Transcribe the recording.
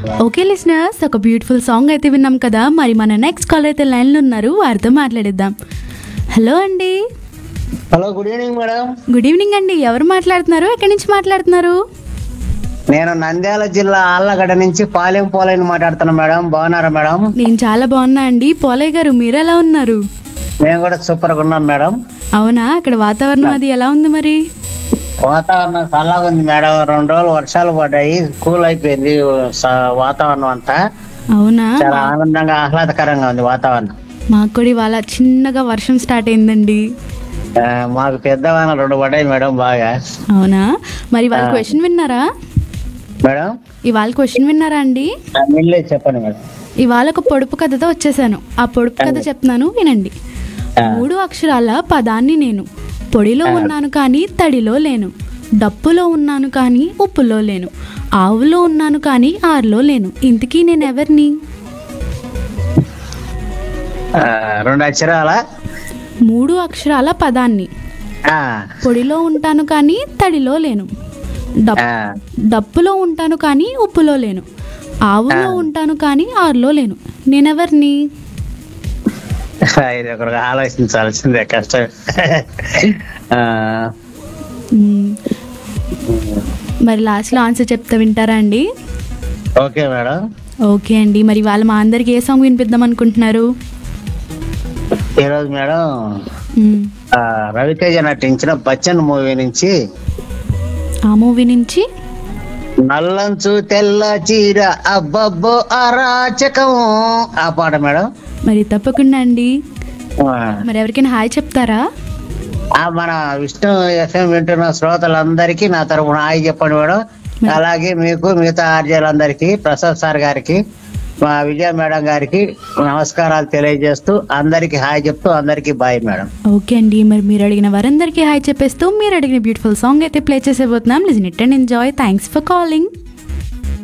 Okay listeners ఒక beautiful song అయితే విన్నాం కదా మరి మన నెక్స్ట్ కాల్ అయితే లైన్లో ఉన్నారు వారితో మాట్లాడిద్దాం హలో అండి hello good evening madam good evening అండి ఎవరు మాట్లాడుతున్నారు ఎక్కడి నుంచి మాట్లాడుతున్నారు నేను నంద్యాల జిల్లా ఆళ్ళగడ్డ నుంచి పాలెం పోలేని మాట్లాడుతున్నా మేడం బాగున్నారా మేడం నేను చాలా బాగున్నా అండి పోలయ్య గారు మీరు ఎలా ఉన్నారు మేము కూడా సూపర్ గా ఉన్నాం మేడం అవునా అక్కడ వాతావరణం అది ఎలా ఉంది మరి వాతావరణం చల్లగా ఉంది మేడం రెండు రోజులు వర్షాలు పడ్డాయి కూల్ అయిపోయింది స- వాతావరణం అంతా అవునా చాలా ఆనందంగా ఆహ్లాదకరంగా ఉంది వాతావరణం మాకు కూడా ఇవాళ చిన్నగా వర్షం స్టార్ట్ అయిందండి ఆ, మాకు పెద్ద వాన రెండు పడ్డాయి మేడం బాగా అవునా మరి వాళ్ళ క్వశ్చన్ విన్నారా మేడం ఇవాళ క్వశ్చన్ విన్నారా అండి ఆ, మీళ్ళే చెప్పండి మేడం ఇవాళ ఒక పొడుపు కథతో వచ్చేసాను ఆ పొడుపు కథ చెప్తున్నాను వినండి ఆ, మూడు అక్షరాల పదాన్ని నేను పొడిలో ఉన్నాను కానీ తడిలో లేను డప్పులో ఉన్నాను కానీ ఉప్పులో లేను ఆవులో ఉన్నాను కానీ ఆరులో లేను ఇంతకీ నేను ఎవరిని ఆ, రెండు అక్షరాల మూడు అక్షరాల పదాన్ని ఆ, పొడిలో ఉంటాను కానీ తడిలో లేను డప్ ఆ, డప్పులో ఉంటాను కానీ ఉప్పులో లేను ఆవులో ఉంటాను కానీ ఆరులో లేను నేనెవరిని ఇది ఒకరికి ఆలోచించాల్సిందే కష్టం ఆ, మ్మ్. మరి లాస్ట్లో ఆన్సర్ చెప్తా వింటారా అండి ఓకే మేడం ఓకే అండి మరి వాళ్ళ మా అందరికి ఏ సాంగ్ వినిపిద్దాం అనుకుంటున్నారు ఈరోజు మేడం మ్మ్. ఆ, రవితేజ నటించిన బచ్చన్ మూవీ నుంచి ఆ మూవీ నుంచి నల్లంచు తెల్ల చీర అబ్బబ్బో అరాచకం ఆ పాట మేడం మరి తప్పకుండా అండి ఆ, మరి ఎవరికైనా హాయ్ చెప్తారా ఆ, మన విష్ణు ఎఫ్ఎం వింటున్న శ్రోతలందరికీ నా తరపున హాయ్ చెప్పండి మేడం అలాగే మీకు మిగతా ఆర్జీలందరికీ ప్రసాద్ సార్ గారికి మా విజయ మేడం గారికి నమస్కారాలు తెలియజేస్తూ అందరికీ హాయ్ చెప్తూ అందరికీ బాయ్ మేడం ఓకే అండి మరి మీరు అడిగిన వారందరికీ హాయ్ చెప్పేస్తూ మీరు అడిగిన బ్యూటిఫుల్ సాంగ్ అయితే ప్లే చేసేబోతున్నాం listen it and enjoy thanks for calling